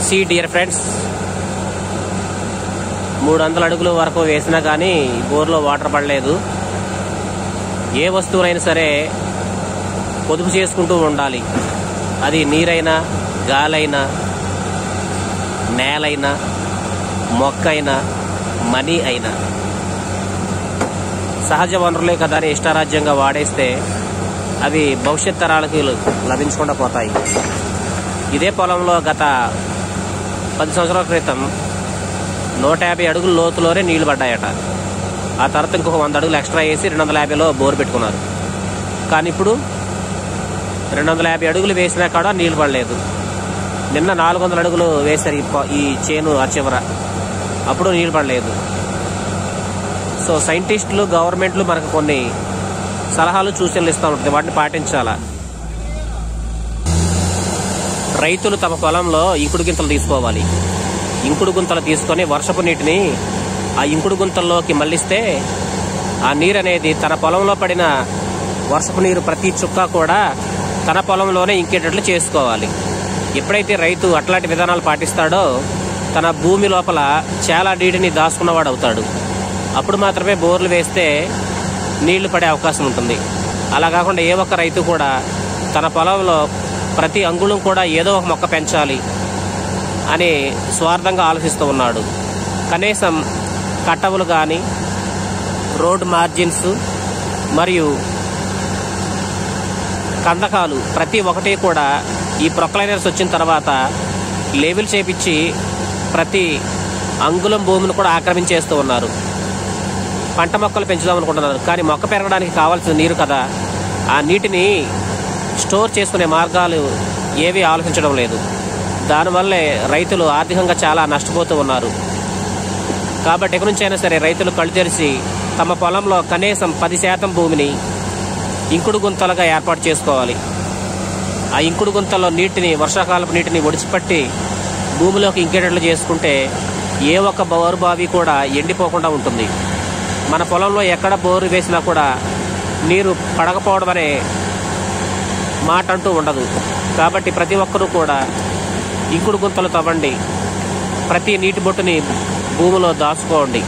C dear friends మూడు వందల అడుగుల వరకు వేసినా కానీ బోర్లో వాటర్ పడలేదు ఏ వస్తువునైనా సరే పొదుపు చేసుకుంటూ ఉండాలి అది నీరైనా గాలైనా నేలైనా మొక్క అయినా మనీ అయినా సహజ వనరులే కదా అని ఇష్టారాజ్యంగా వాడేస్తే అవి భవిష్యత్ తరాలకు లభించకుండా పోతాయి ఇదే పొలంలో గత పది సంవత్సరాల క్రితం నూట యాభై అడుగుల లోతులోనే నీళ్లు పడ్డాయట ఆ తర్వాత ఇంకొక వంద అడుగులు ఎక్స్ట్రా వేసి రెండు వందల యాభైలో బోర్ పెట్టుకున్నారు కానీ ఇప్పుడు రెండు వందల యాభై అడుగులు వేసినా కూడా నీళ్లు పడలేదు నిన్న నాలుగు వందల అడుగులు వేశారు ఈ పొ- ఈ చేను ఆ చివర అప్పుడు నీళ్లు పడలేదు సో సైంటిస్టులు గవర్నమెంట్లు మనకు కొన్ని సలహాలు సూచనలు ఇస్తూ ఉంటుంది వాటిని పాటించాలా రైతులు తమ పొలంలో ఇంకుడు గింతలు తీసుకోవాలి ఇంకుడు గుంతలు తీసుకొని వర్షపు నీటిని ఆ ఇంకుడు గుంతల్లోకి మళ్లిస్తే ఆ నీరు అనేది తన పొలంలో పడిన వర్షపు నీరు ప్రతి చుక్క కూడా తన పొలంలోనే ఇంకేటట్లు చేసుకోవాలి ఎప్పుడైతే రైతు అట్లాంటి విధానాలు పాటిస్తాడో తన భూమి లోపల చాలా నీటిని దాచుకున్నవాడు అవుతాడు అప్పుడు మాత్రమే బోర్లు వేస్తే నీళ్లు పడే అవకాశం ఉంటుంది అలా కాకుండా ఏ ఒక్క రైతు కూడా తన పొలంలో ప్రతి అంగుళం కూడా ఏదో ఒక మొక్క పెంచాలి అని స్వార్థంగా ఆలోచిస్తూ ఉన్నాడు కనీసం కట్టవులు కానీ రోడ్ మార్జిన్స్ మరియు కందకాలు ప్రతి ఒక్కటి కూడా ఈ ప్రొక్లైనర్స్ వచ్చిన తర్వాత లేబుల్ చేపించి ప్రతి అంగుళం భూమిని కూడా ఆక్రమించేస్తూ ఉన్నారు పంట మొక్కలు పెంచుదాం అనుకుంటున్నారు కానీ మొక్క పెరగడానికి కావాల్సిన నీరు కదా ఆ నీటిని స్టోర్ చేసుకునే మార్గాలు ఏవి ఆలోచించడం లేదు దానివల్లే రైతులు ఆర్థికంగా చాలా నష్టపోతూ ఉన్నారు కాబట్టి ఎక్కడి నుంచి అయినా సరే రైతులు కళ్ళు తెరిచి తమ పొలంలో కనీసం పది శాతం భూమిని ఇంకుడు గుంతలుగా ఏర్పాటు చేసుకోవాలి ఆ ఇంకుడు గుంతల్లో నీటిని వర్షాకాలపు నీటిని ఒడిచిపట్టి భూమిలోకి ఇంకేటట్లు చేసుకుంటే ఏ ఒక్క బోరు బావి కూడా ఎండిపోకుండా ఉంటుంది మన పొలంలో ఎక్కడ బోరు వేసినా కూడా నీరు పడకపోవడం అనే మాట అంటూ ఉండదు కాబట్టి ప్రతి ఒక్కరూ కూడా ఇంకుడు గుంతలు తవ్వండి ప్రతి నీటి బొట్టుని భూమిలో దాచుకోండి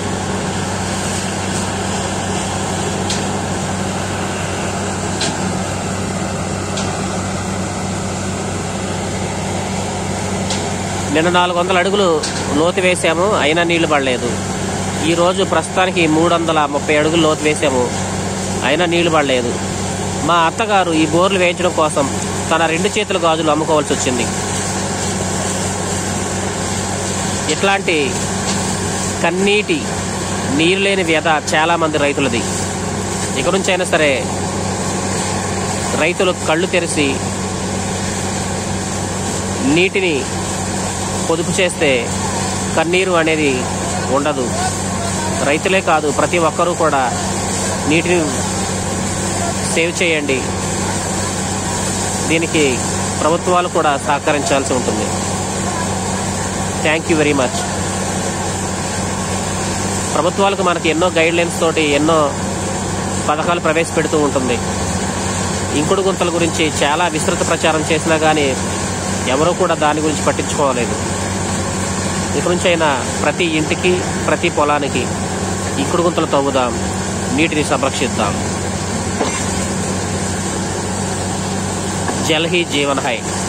నిన్న నాలుగు వందల అడుగులు లోతు వేసాము అయినా నీళ్లు పడలేదు ఈ రోజు ప్రస్తుతానికి మూడు వందల ముప్పై అడుగులు లోతు వేసాము అయినా నీళ్లు పడలేదు మా అత్తగారు ఈ బోర్లు వేయించడం కోసం తన రెండు చేతుల గాజులు అమ్ముకోవాల్సి వచ్చింది ఇట్లాంటి కన్నీటి నీరు లేని వ్యధ చాలా మంది రైతులది ఇక నుంచి అయినా సరే రైతులు కళ్ళు తెరిచి నీటిని పొదుపు చేస్తే కన్నీరు అనేది ఉండదు రైతులే కాదు ప్రతి ఒక్కరూ కూడా నీటిని సేవ్ చేయండి దీనికి ప్రభుత్వాలు కూడా సహకరించాల్సి ఉంటుంది థ్యాంక్ యూ వెరీ మచ్ ప్రభుత్వాలకు మనకి ఎన్నో గైడ్ లైన్స్ తోటి ఎన్నో పథకాలు ప్రవేశపెడుతూ ఉంటుంది ఇంకుడు గుంతల గురించి చాలా విస్తృత ప్రచారం చేసినా కానీ ఎవరూ కూడా దాని గురించి పట్టించుకోలేదు ఇక నుంచి అయినా ప్రతి ఇంటికి ప్రతి పొలానికి ఇంకుడు గుంతలు తవ్వుదాం నీటిని సంరక్షిద్దాం జల్ హీ జీవన్ హై